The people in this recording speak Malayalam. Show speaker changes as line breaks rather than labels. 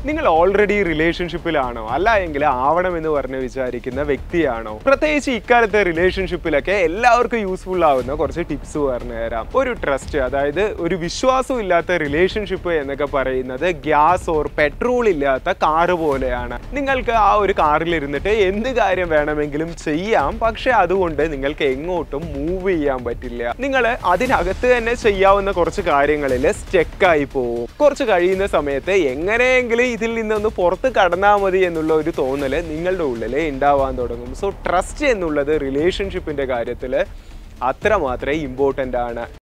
നിങ്ങൾ ഓൾറെഡി റിലേഷൻഷിപ്പിലാണോ അല്ല എങ്കിൽ ആവണമെന്ന് പറഞ്ഞ് വിചാരിക്കുന്ന വ്യക്തിയാണോ പ്രത്യേകിച്ച് ഇക്കാലത്തെ റിലേഷൻഷിപ്പിലൊക്കെ എല്ലാവർക്കും യൂസ്ഫുൾ ആവുന്ന കുറച്ച് ടിപ്സ് പറഞ്ഞു തരാം ഒരു ട്രസ്റ്റ് അതായത് ഒരു വിശ്വാസം ഇല്ലാത്ത റിലേഷൻഷിപ്പ് എന്നൊക്കെ പറയുന്നത് ഗ്യാസ് ഓർ പെട്രോൾ ഇല്ലാത്ത കാറ് പോലെയാണ് നിങ്ങൾക്ക് ആ ഒരു കാറിൽ ഇരുന്നിട്ട് എന്ത് കാര്യം വേണമെങ്കിലും ചെയ്യാം പക്ഷെ അതുകൊണ്ട് നിങ്ങൾക്ക് എങ്ങോട്ടും മൂവ് ചെയ്യാൻ പറ്റില്ല നിങ്ങൾ അതിനകത്ത് തന്നെ ചെയ്യാവുന്ന കുറച്ച് കാര്യങ്ങളിൽ സ്റ്റെക്കായി പോവും കുറച്ച് കഴിയുന്ന സമയത്ത് എങ്ങനെയെങ്കിലും ഇതിൽ നിന്നൊന്ന് പുറത്ത് കടന്നാൽ മതി എന്നുള്ള ഒരു തോന്നല് നിങ്ങളുടെ ഉള്ളിൽ ഉണ്ടാവാൻ തുടങ്ങും സോ ട്രസ്റ്റ് എന്നുള്ളത് റിലേഷൻഷിപ്പിന്റെ കാര്യത്തിൽ അത്രമാത്രമേ ഇമ്പോർട്ടൻ്റ് ആണ്